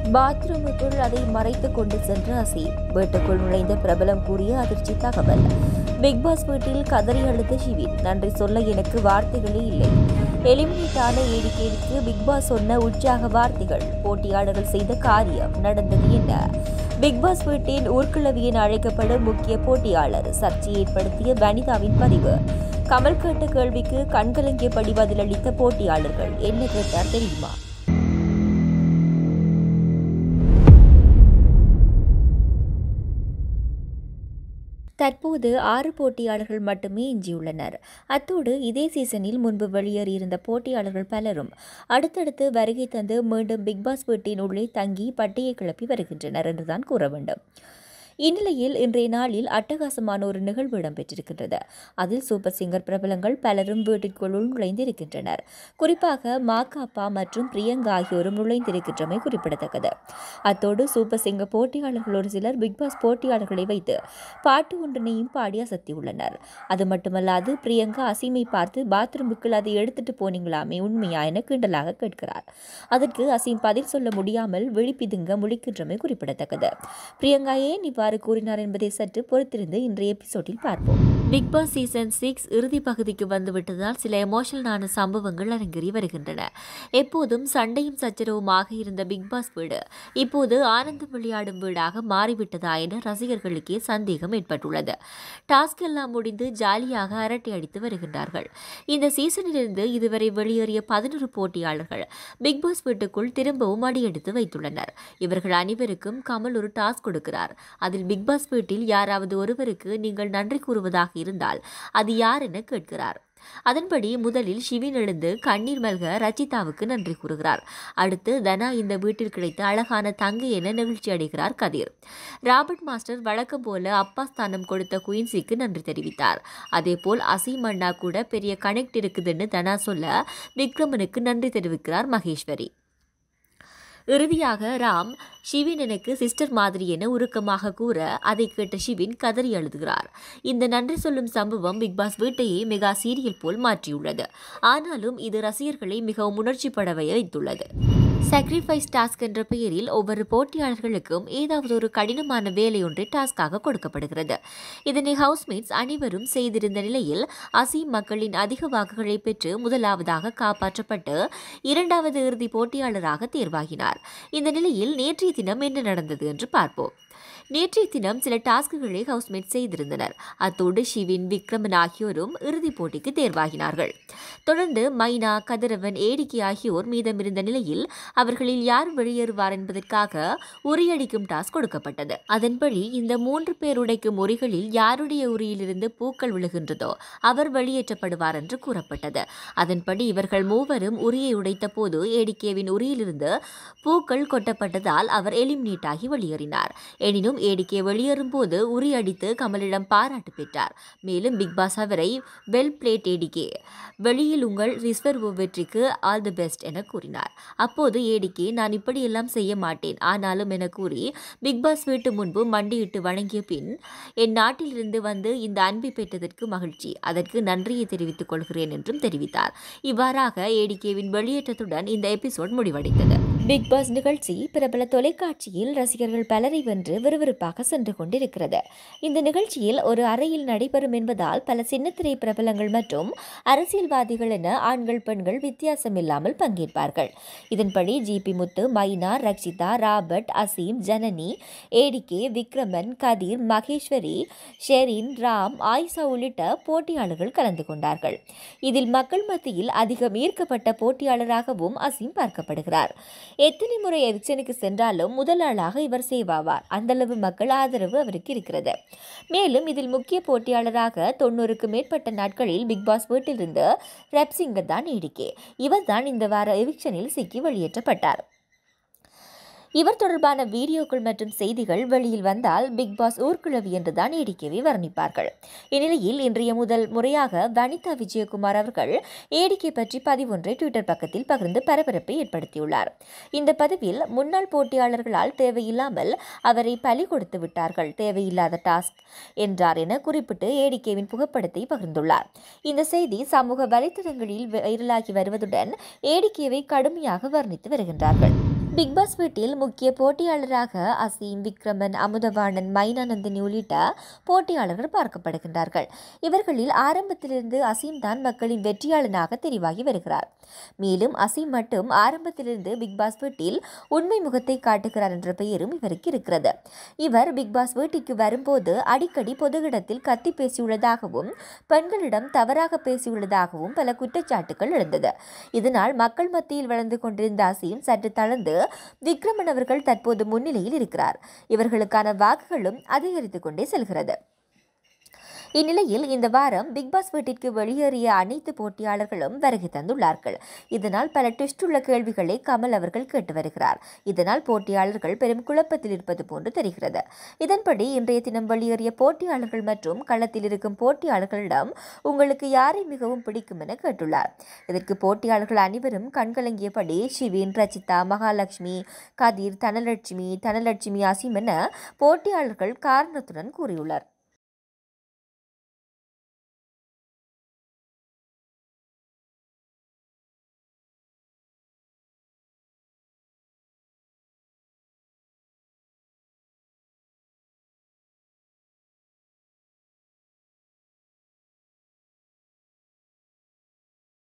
பாத்ரூமுக்குள் அதை மறைத்துக் கொண்டு சென்ற அசீம் வீட்டுக்குள் நுழைந்த பிரபலம் கூறிய அதிர்ச்சி தகவல் பிக் பாஸ் வீட்டில் கதறி அழுத ஷிவின் நன்றி சொல்ல எனக்கு வார்த்தைகளே இல்லை எலிமினேட் ஆன ஏடிகேவுக்கு பிக் பாஸ் சொன்ன உற்சாக வார்த்தைகள் போட்டியாளர்கள் செய்த காரியம் நடந்தது என்ன பிக் பாஸ் வீட்டின் ஊர்க்கிழவி என அழைக்கப்படும் முக்கிய போட்டியாளர் சர்ச்சை ஏற்படுத்திய வனிதாவின் பதிவு கமல் கேட்ட கேள்விக்கு கண்கலங்கியபடி பதிலளித்த போட்டியாளர்கள் என்ன கேட்டார் தெரியுமா தற்போது ஆறு போட்டியாளர்கள் மட்டுமே எஞ்சியுள்ளனர் அத்தோடு இதே சீசனில் முன்பு வெளியேறியிருந்த போட்டியாளர்கள் பலரும் அடுத்தடுத்து வருகை தந்து மீண்டும் பிக்பாஸ் வீட்டின் உள்ளே தங்கி பட்டையை கிளப்பி வருகின்றனர் என்றுதான் கூற வேண்டும் இந்நிலையில் இன்றைய நாளில் அட்டகாசமான ஒரு நிகழ்வு இடம்பெற்றிருக்கின்றது அதில் சூப்பர் சிங்கர் பிரபலங்கள் பலரும் வீட்டிற்குள் நுழைந்திருக்கின்றனர் குறிப்பாக மாகாப்பா மற்றும் பிரியங்கா ஆகியோரும் நுழைந்திருக்கின்றமை குறிப்பிடத்தக்கது அத்தோடு சூப்பர் சிங்கர் போட்டியாளர்கள் ஒரு சிலர் பிக்பாஸ் போட்டியாளர்களை வைத்து பாட்டு ஒன்றினையும் பாடி அசத்தியுள்ளனர் அது மட்டுமல்லாது பிரியங்கா அசீமை பார்த்து பாத்ரூமுக்குள் அதை எடுத்துட்டு போனீங்களாமே உண்மையா என கிண்டலாக கேட்கிறார் அதற்கு அசீம் பதில் சொல்ல முடியாமல் விழிப்பிதுங்க முழிக்கின்றமை குறிப்பிடத்தக்கது பிரியங்கா ஏன் இவ்வாறு கூறினார் என்பதை சற்று பொறுத்திருந்து இன்றைய எபிசோடில் பார்ப்போம் பிக் பாஸ் சீசன் சிக்ஸ் இறுதி பகுதிக்கு வந்துவிட்டதால் சில எமோஷனலான சம்பவங்கள் அரங்கேறி வருகின்றன எப்போதும் சண்டையும் சச்சரவுமாக இருந்த பிக் பாஸ் வீடு இப்போது ஆனந்தம் விளையாடும் வீடாக மாறிவிட்டதா என ரசிகர்களுக்கே சந்தேகம் ஏற்பட்டுள்ளது டாஸ்க் எல்லாம் முடிந்து ஜாலியாக அரட்டை அடித்து வருகின்றார்கள் இந்த சீசனிலிருந்து இதுவரை வெளியேறிய பதினொரு போட்டியாளர்கள் பிக் பாஸ் வீட்டுக்குள் திரும்பவும் அடியெடுத்து வைத்துள்ளனர் இவர்கள் அனைவருக்கும் கமல் ஒரு டாஸ்க் கொடுக்கிறார் அதில் பிக் பாஸ் வீட்டில் யாராவது ஒருவருக்கு நீங்கள் நன்றி கூறுவதாக இருந்தால் அது யார் என கேட்கிறார் அதன்படி முதலில் ஷிவின் எழுந்து கண்ணீர் மல்க ரச்சிதாவுக்கு நன்றி கூறுகிறார் அடுத்து தனா இந்த வீட்டில் கிடைத்த அழகான தங்கை என நிகழ்ச்சி அடைகிறார் கதிர் ராபர்ட் மாஸ்டர் வழக்கம் போல அப்பா ஸ்தானம் கொடுத்த குயின்சிக்கு நன்றி தெரிவித்தார் அதேபோல் அசீம் அண்ணா கூட பெரிய கனெக்ட் இருக்குதுன்னு தனா சொல்ல விக்ரமனுக்கு நன்றி தெரிவிக்கிறார் மகேஸ்வரி இறுதியாக ராம் ஷிவின் எனக்கு சிஸ்டர் மாதிரி என உருக்கமாக கூற அதை கேட்ட ஷிவின் கதறி அழுதுகிறார் இந்த நன்றி சொல்லும் சம்பவம் பிக்பாஸ் வீட்டையே மெகா சீரியல் போல் மாற்றியுள்ளது ஆனாலும் இது ரசிகர்களை மிகவும் உணர்ச்சிப்பட வைத்துள்ளது சாக்ரிஃபைஸ் டாஸ்க் என்ற பெயரில் ஒவ்வொரு போட்டியாளர்களுக்கும் ஏதாவது ஒரு கடினமான வேலை ஒன்று டாஸ்காக கொடுக்கப்படுகிறது இதனை ஹவுஸ்மேட்ஸ் அனைவரும் செய்திருந்த நிலையில் அசீம் மக்களின் அதிக வாக்குகளை பெற்று முதலாவதாக காப்பாற்றப்பட்டு இரண்டாவது இறுதி போட்டியாளராக தேர்வாகினார் இந்த நிலையில் நேற்றைய தினம் என்ன நடந்தது என்று பார்ப்போம் நேற்றைய தினம் சில டாஸ்குகளை ஹவுஸ்மேட் செய்திருந்தனர் அத்தோடு ஷிவின் விக்ரமன் ஆகியோரும் இறுதிப் போட்டிக்கு தேர்வாகினார்கள் தொடர்ந்து மைனா கதிரவன் ஏடிக்கை ஆகியோர் மீதமிருந்த நிலையில் அவர்களில் யார் வெளியேறுவார் என்பதற்காக உரியடிக்கும் டாஸ்க் கொடுக்கப்பட்டது அதன்படி இந்த மூன்று பேர் உடைக்கும் உரிகளில் யாருடைய உரியிலிருந்து பூக்கள் விழுகின்றதோ அவர் வெளியேற்றப்படுவார் என்று கூறப்பட்டது அதன்படி இவர்கள் மூவரும் உரியை உடைத்த போது ஏடிகேவின் உரியிலிருந்து பூக்கள் கொட்டப்பட்டதால் அவர் எலிமினேட் ஆகி வெளியேறினார் எனினும் ஏடிகே வெளியேறும் போது உரி அடித்து கமலிடம் பாராட்டு பெற்றார் மேலும் பிக் பாஸ் அவரை வெல் பிளேட் ஏடிகே வெளியில் உங்கள் ரிசர்வ் வெற்றிக்கு ஆல் தி பெஸ்ட் என கூறினார் அப்போது ஏடிகே நான் இப்படியெல்லாம் செய்ய மாட்டேன் ஆனாலும் என கூறி பிக் பாஸ் வீட்டு முன்பு மண்டியிட்டு வணங்கிய பின் என் நாட்டிலிருந்து வந்து இந்த அன்பை பெற்றதற்கு மகிழ்ச்சி அதற்கு நன்றியை தெரிவித்துக் கொள்கிறேன் என்றும் தெரிவித்தார் இவ்வாறாக ஏடிகேவின் வெளியேற்றத்துடன் இந்த எபிசோட் முடிவடைந்தது பிக் பாஸ் நிகழ்ச்சி பிரபல தொலைக்காட்சியில் ரசிகர்கள் பலரை வென்று விறுவிறுப்பாக சென்று கொண்டிருக்கிறது இந்த நிகழ்ச்சியில் ஒரு அறையில் நடைபெறும் என்பதால் பல சின்னத்திரை பிரபலங்கள் மற்றும் அரசியல்வாதிகள் என ஆண்கள் பெண்கள் வித்தியாசமில்லாமல் பங்கேற்பார்கள் இதன்படி GP Muthu Myna Rachitha Robert Azeem Janani ADK Vikraman Kathir Maheswari Sherin Ram Ayesha உள்ளிட்ட போட்டியாளர்கள் கலந்து கொண்டார்கள் இதில் மக்கள் மத்தியில் அதிகம் ஈர்க்கப்பட்ட போட்டியாளராகவும் அசீம் பார்க்கப்படுகிறார் எத்தனை முறை எவிக்சனுக்கு சென்றாலும் முதல் ஆளாக இவர் சேவாவார் அந்தளவு மக்கள் ஆதரவு அவருக்கு இருக்கிறது மேலும் இதில் முக்கிய போட்டியாளராக தொண்ணூறுக்கு மேற்பட்ட நாட்களில் பிக் பாஸ் வீட்டிலிருந்து ரெப்சிங்கர் தான் நீடிக்கே இவர் தான் இந்த வார எவிக்ஷனில் சிக்கி வெளியேற்றப்பட்டார் இவர் தொடர்பான வீடியோக்கள் மற்றும் செய்திகள் வெளியில் வந்தால் பிக் பாஸ் ஊர்க்குழவி என்றுதான் ஏடிகேவை வர்ணிப்பார்கள் இந்நிலையில் இன்றைய முதல் முறையாக வனிதா விஜயகுமார் அவர்கள் ஏடிகே பற்றி பதிவொன்றை ட்விட்டர் பக்கத்தில் பகிர்ந்து பரபரப்பை ஏற்படுத்தியுள்ளார் இந்த பதிவில் முன்னாள் போட்டியாளர்களால் தேவையில்லாமல் அவரை பலி கொடுத்து விட்டார்கள் தேவையில்லாத டாஸ்க் என்றார் என குறிப்பிட்டு ஏடிகேவின் புகைப்படத்தை பகிர்ந்துள்ளார் இந்த செய்தி சமூக வலைத்தளங்களில் வைரலாகி வருவதுடன் ஏடிகேவை கடுமையாக வர்ணித்து வருகின்றார்கள் பிக் பாஸ் வீட்டில் முக்கிய போட்டியாளராக அசீம் விக்ரமன் அமுதவாணன் மைனானந்தன் உள்ளிட்ட போட்டியாளர்கள் பார்க்கப்படுகின்றார்கள் இவர்களில் ஆரம்பத்திலிருந்து அசீம் தான் மக்களின் வெற்றியாளனாக தெரிவாகி வருகிறார் மேலும் அசீம் மட்டும் ஆரம்பத்திலிருந்து பிக் பாஸ் வீட்டில் உண்மை முகத்தை காட்டுகிறார் என்ற பெயரும் இவருக்கு இருக்கிறது இவர் பிக் பாஸ் வீட்டிற்கு வரும்போது அடிக்கடி பொது இடத்தில் கத்தி பேசியுள்ளதாகவும் பெண்களிடம் தவறாக பேசியுள்ளதாகவும் பல குற்றச்சாட்டுகள் எழுந்தது இதனால் மக்கள் மத்தியில் வளர்ந்து கொண்டிருந்த அசீம் சற்று தளர்ந்து விக்ரமன் அவர்கள் தற்போது முன்னிலையில் இருக்கிறார் இவர்களுக்கான வாக்குகளும் அதிகரித்துக் கொண்டே செல்கிறது இந்நிலையில் இந்த வாரம் பிக் பாஸ் வீட்டிற்கு வெளியேறிய அனைத்து போட்டியாளர்களும் வருகை தந்துள்ளார்கள் இதனால் பல ட்விஸ்ட் உள்ள கேள்விகளை கமல் அவர்கள் கேட்டு வருகிறார் இதனால் போட்டியாளர்கள் பெரும் குழப்பத்தில் இருப்பது போன்று தெரிகிறது இதன்படி இன்றைய தினம் வெளியேறிய போட்டியாளர்கள் மற்றும் களத்தில் இருக்கும் போட்டியாளர்களிடம் உங்களுக்கு யாரை மிகவும் பிடிக்கும் என கேட்டுள்ளார் இதற்கு போட்டியாளர்கள் அனைவரும் கண்கலங்கியபடி ஷிவின் ரச்சிதா மகாலட்சுமி கதிர் தனலட்சுமி தனலட்சுமி அசீம் என போட்டியாளர்கள் காரணத்துடன் கூறியுள்ளார்